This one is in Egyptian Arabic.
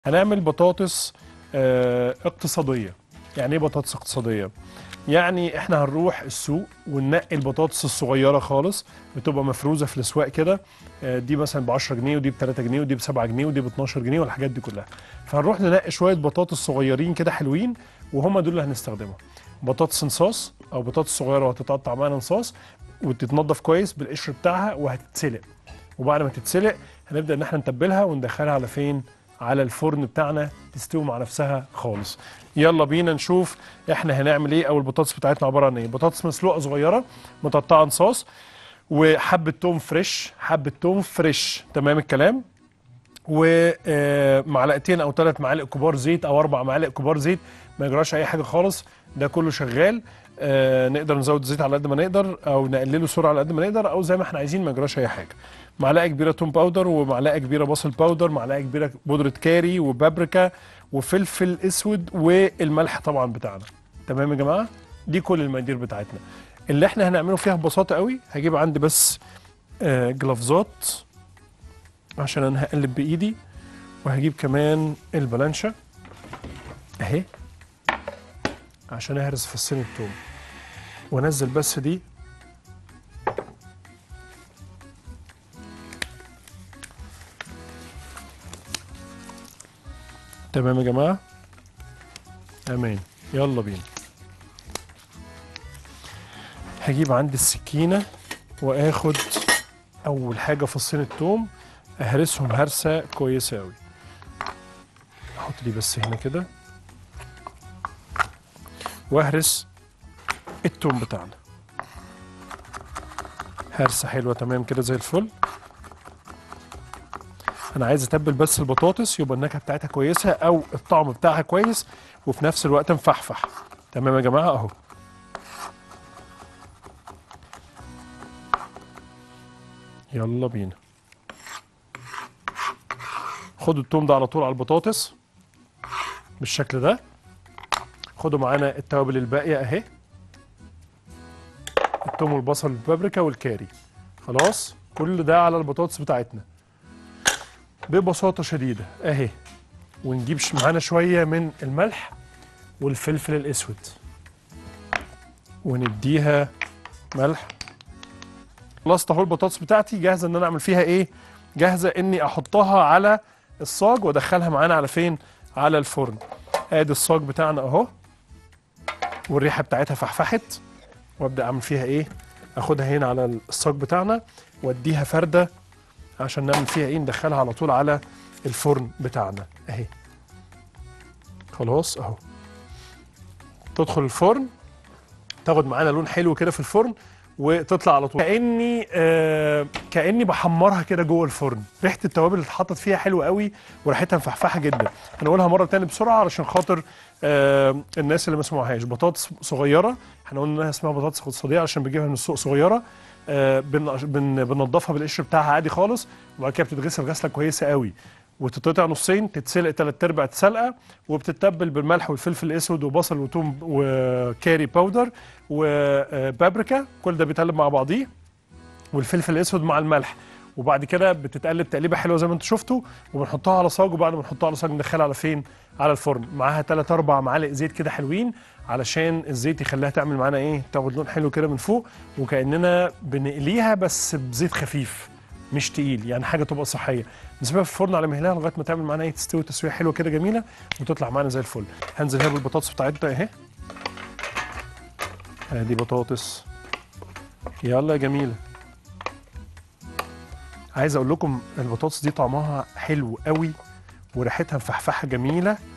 هنعمل بطاطس آه، اقتصادية يعني ايه بطاطس اقتصادية؟ يعني احنا هنروح السوق وننقي البطاطس الصغيرة خالص بتبقى مفروزة في الاسواق كده آه، دي مثلا ب 10 جنيه ودي ب 3 جنيه ودي ب 7 جنيه ودي ب 12 جنيه والحاجات دي كلها فهنروح ننقي شوية بطاطس صغيرين كده حلوين وهم دول اللي هنستخدمهم بطاطس نصاص او بطاطس صغيرة وهتتقطع معانا نصاص وتتنضف كويس بالقشر بتاعها وهتتسلق وبعد ما تتسلق هنبدا ان احنا نتبلها وندخلها على فين على الفرن بتاعنا تستوي مع نفسها خالص يلا بينا نشوف احنا هنعمل ايه او البطاطس بتاعتنا عباره عن ايه بطاطس مسلوقه صغيره متقطعه نصاص وحبه توم فريش حبه توم فريش تمام الكلام ومعلقتين او ثلاث معالق كبار زيت او اربع معالق كبار زيت ما يجراش اي حاجه خالص ده كله شغال آه نقدر نزود الزيت على قد ما نقدر او نقلله سرعه على قد ما نقدر او زي ما احنا عايزين ما يجراش اي حاجه معلقه كبيره توم باودر ومعلقه كبيره بصل باودر معلقه كبيره بودره كاري وبابريكا وفلفل اسود والملح طبعا بتاعنا تمام يا جماعه دي كل المقادير بتاعتنا اللي احنا هنعمله فيها ببساطه قوي هجيب عندي بس آه جلافزات عشان انا هقلب بايدي وهجيب كمان البلانشه اهي عشان اهرس فصين التوم وانزل بس دي تمام يا جماعه امان يلا بينا هجيب عندي السكينه واخد اول حاجه فصين التوم اهرسهم هرسه كويسه قوي احط دي بس هنا كده واهرس التوم بتاعنا هرسه حلوه تمام كده زي الفل انا عايز اتبل بس البطاطس يبقى النكهه بتاعتها كويسه او الطعم بتاعها كويس وفي نفس الوقت مفحفح تمام يا جماعه اهو يلا بينا خدوا التوم ده على طول على البطاطس بالشكل ده خدوا معانا التوابل الباقيه اهي التوم والبصل والبابريكا والكاري خلاص كل ده على البطاطس بتاعتنا ببساطه شديده اهي ونجيب ش- معانا شويه من الملح والفلفل الاسود ونديها ملح خلصت اهو البطاطس بتاعتي جاهزه ان انا اعمل فيها ايه جاهزه اني احطها على الصاج وادخلها معانا على فين على الفرن ادي الصاج بتاعنا اهو والريحه بتاعتها فحفحت وابدا اعمل فيها ايه اخدها هنا على الصاج بتاعنا واديها فرده عشان نعمل فيها ايه ندخلها على طول على الفرن بتاعنا اهي خلاص اهو تدخل الفرن تاخد معانا لون حلو كده في الفرن وتطلع على طول كاني آه كاني بحمرها كده جوه الفرن ريحه التوابل اللي اتحطت فيها حلوه قوي وريحتها مفحفحه جدا هنقولها مره تاني بسرعه علشان خاطر آه الناس اللي ما سمعوهاش بطاطس صغيره احنا قلنا انها اسمها بطاطس اقتصاديه عشان بنجيبها من السوق صغيره آه بن بن بننضفها بالقشر بتاعها عادي خالص وبعد كده بتتغسل غسله كويسه قوي وتتقطع نصين تتسلق تلات ارباع سلقه وبتتبل بالملح والفلفل الاسود وبصل وتوم وكاري باودر وبابريكا كل ده بيتقلب مع بعضيه والفلفل الاسود مع الملح وبعد كده بتتقلب تقليبه حلوه زي ما انتم شفتوا وبنحطها على صاج وبعد ما نحطها على صاج ندخلها على فين على الفرن معاها 3 4 معالق زيت كده حلوين علشان الزيت يخليها تعمل معانا ايه تاخد لون حلو كده من فوق وكاننا بنقليها بس بزيت خفيف مش تقيل يعني حاجه تبقى صحيه نسيبها في الفرن على مهلها لغايه ما تعمل معانا ايه تستوي تسويه حلوه كده جميله وتطلع معانا زي الفل هنزل هنا بالبطاطس بتاعتنا اهي ادي بطاطس يلا يا جميله عايز اقول لكم البطاطس دي طعمها حلو قوي وريحتها مفحفحه جميله